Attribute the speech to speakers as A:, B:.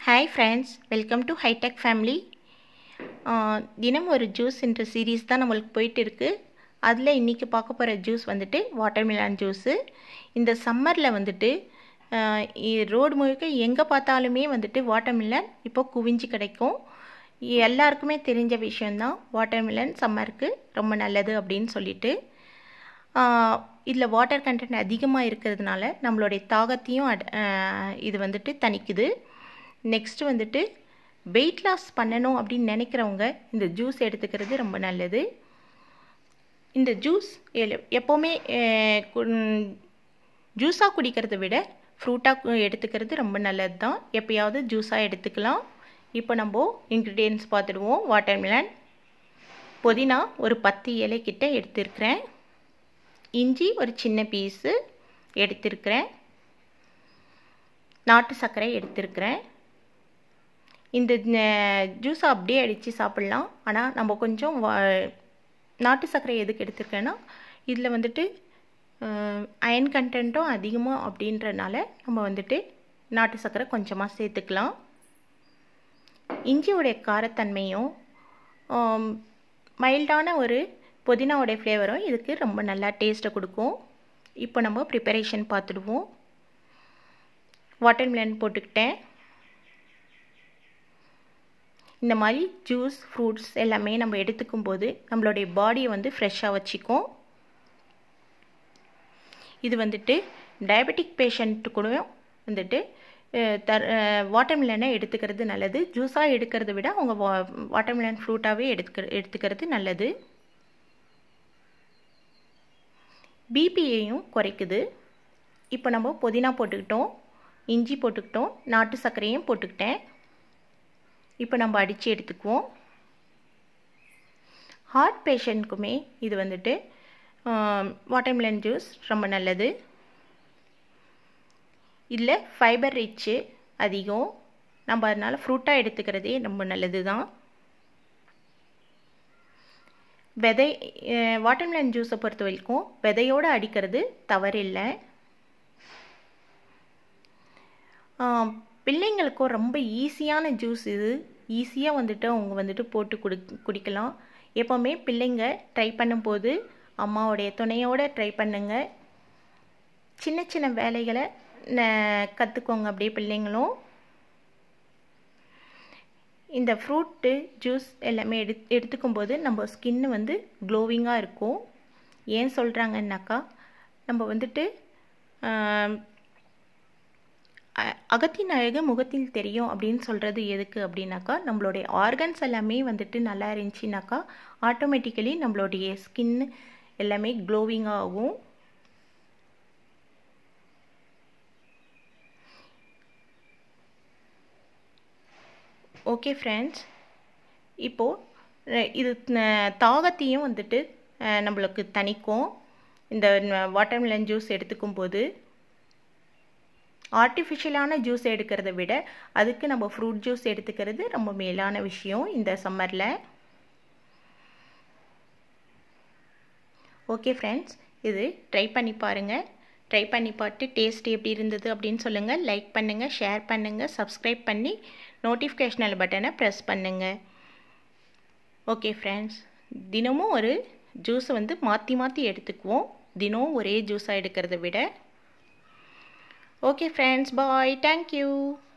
A: hi friends welcome to hitech family தினம் ஒரு juice என்ற சீரீஸ் தான் நம்மளுக்கு போயிட்டு இருக்குது அதில் இன்றைக்கி பார்க்க போகிற ஜூஸ் வந்துட்டு வாட்டர்மிலான் ஜூஸு இந்த சம்மரில் வந்துட்டு ரோடு முழுக்க எங்கே பார்த்தாலுமே வந்துட்டு வாட்டர்மிலன் இப்போ குவிஞ்சு கிடைக்கும் எல்லாருக்குமே தெரிஞ்ச விஷயந்தான் வாட்டர்மிலன் சம்மருக்கு ரொம்ப நல்லது அப்படின்னு சொல்லிட்டு இதில் வாட்டர் கண்டென்ட் அதிகமாக இருக்கிறதுனால நம்மளுடைய தாகத்தையும் இது வந்துட்டு தணிக்குது நெக்ஸ்ட்டு வந்துட்டு வெயிட் லாஸ் பண்ணணும் அப்படின்னு நினைக்கிறவங்க இந்த ஜூஸ் எடுத்துக்கிறது ரொம்ப நல்லது இந்த ஜூஸ் எப்போவுமே ஜூஸாக குடிக்கிறத விட ஃப்ரூட்டாக எடுத்துக்கிறது ரொம்ப நல்லது தான் எப்போயாவது ஜூஸாக எடுத்துக்கலாம் இப்போ நம்ம இன்க்ரீடியன்ஸ் பார்த்துடுவோம் வாட்டர்மிலன் புதினா ஒரு பத்து இலை கிட்ட எடுத்துருக்கிறேன் இஞ்சி ஒரு சின்ன பீஸு எடுத்திருக்கிறேன் நாட்டு சர்க்கரை எடுத்திருக்கிறேன் இந்த ஜூஸை அப்படியே அடித்து சாப்பிட்லாம் ஆனால் நம்ம கொஞ்சம் நாட்டு சர்க்கரை எதுக்கு எடுத்திருக்கேன்னா இதில் வந்துட்டு அயன் கண்டென்ட்டும் அதிகமாக அப்படின்றனால நம்ம வந்துட்டு நாட்டு சர்க்கரை கொஞ்சமாக சேர்த்துக்கலாம் இஞ்சியோடைய காரத்தன்மையும் மைல்டான ஒரு புதினாவுடைய ஃப்ளேவரும் இதுக்கு ரொம்ப நல்லா டேஸ்ட்டை கொடுக்கும் இப்போ நம்ம ப்ரிப்பரேஷன் பார்த்துடுவோம் வாட்டர்மெலன் போட்டுக்கிட்டேன் இந்த மாதிரி ஜூஸ் ஃப்ரூட்ஸ் எல்லாமே நம்ம எடுத்துக்கும் போது நம்மளுடைய பாடியை வந்து ஃப்ரெஷ்ஷாக வச்சுக்கும் இது வந்துட்டு டயபெட்டிக் பேஷண்ட்டு கூட வந்துட்டு தர் வாட்டர்மிலனை எடுத்துக்கிறது நல்லது ஜூஸாக எடுக்கிறத விட அவங்க வா வாட்டர்மிலன் ஃப்ரூட்டாகவே எடுத்துக்க எடுத்துக்கிறது நல்லது பிபியையும் குறைக்குது இப்போ நம்ம புதினா போட்டுக்கிட்டோம் இஞ்சி போட்டுக்கிட்டோம் நாட்டு சர்க்கரையும் போட்டுக்கிட்டேன் இப்போ நம்ம அடித்து எடுத்துக்குவோம் ஹார்ட் பேஷண்ட்க்குமே இது வந்துட்டு வாட்டர்மிலன் ஜூஸ் ரொம்ப நல்லது இதில் ஃபைபர் ரிச்சு அதிகம் நம்ம அதனால் ஃப்ரூட்டாக எடுத்துக்கிறதே ரொம்ப நல்லது தான் விதை வாட்டர்மெலன் ஜூஸை பொறுத்த வரைக்கும் விதையோடு அடிக்கிறது தவறில்லை பிள்ளைங்களுக்கும் ரொம்ப ஈஸியான ஜூஸ் இது ஈஸியாக வந்துட்டு அவங்க வந்துட்டு போட்டு குடி குடிக்கலாம் எப்போவுமே பிள்ளைங்க ட்ரை பண்ணும்போது அம்மாவுடைய துணையோடு ட்ரை பண்ணுங்க சின்ன சின்ன வேலைகளை கற்றுக்கோங்க அப்படியே பிள்ளைங்களும் இந்த ஃப்ரூட்டு ஜூஸ் எல்லாமே எடு எடுத்துக்கும் போது நம்ம ஸ்கின்னு வந்து க்ளோவிங்காக இருக்கும் ஏன் சொல்கிறாங்கன்னாக்கா நம்ம வந்துட்டு அகத்தின் அழகு முகத்தில் தெரியும் அப்படின்னு சொல்கிறது எதுக்கு அப்படின்னாக்கா நம்மளுடைய ஆர்கன்ஸ் எல்லாமே வந்துட்டு நல்லா இருந்துச்சுனாக்கா ஆட்டோமேட்டிக்கலி நம்மளுடைய ஸ்கின் எல்லாமே க்ளோவிங்காக ஆகும் ஓகே ஃப்ரெண்ட்ஸ் இப்போது இது தாகத்தையும் வந்துட்டு நம்மளுக்கு தணிக்கும் இந்த வாட்டர்மெலன் ஜூஸ் எடுத்துக்கும் போது ஆர்டிஃபிஷியலான ஜூஸ் எடுக்கிறத விட அதுக்கு நம்ம ஃப்ரூட் ஜூஸ் எடுத்துக்கிறது ரொம்ப மேலான விஷயம் இந்த சம்மரில் ஓகே ஃப்ரெண்ட்ஸ் இது ட்ரை பண்ணி பாருங்கள் ட்ரை பண்ணி பார்த்து டேஸ்ட் எப்படி இருந்தது அப்படின்னு சொல்லுங்கள் லைக் பண்ணுங்கள் ஷேர் பண்ணுங்கள் சப்ஸ்கிரைப் பண்ணி நோட்டிஃபிகேஷனல் பட்டனை ப்ரெஸ் பண்ணுங்கள் ஓகே ஃப்ரெண்ட்ஸ் தினமும் ஒரு ஜூஸை வந்து மாற்றி மாற்றி எடுத்துக்குவோம் தினம் ஒரே ஜூஸாக எடுக்கிறத விட ஓகே ஃப்ரெண்ட்ஸ் பாய் தேங்க்யூ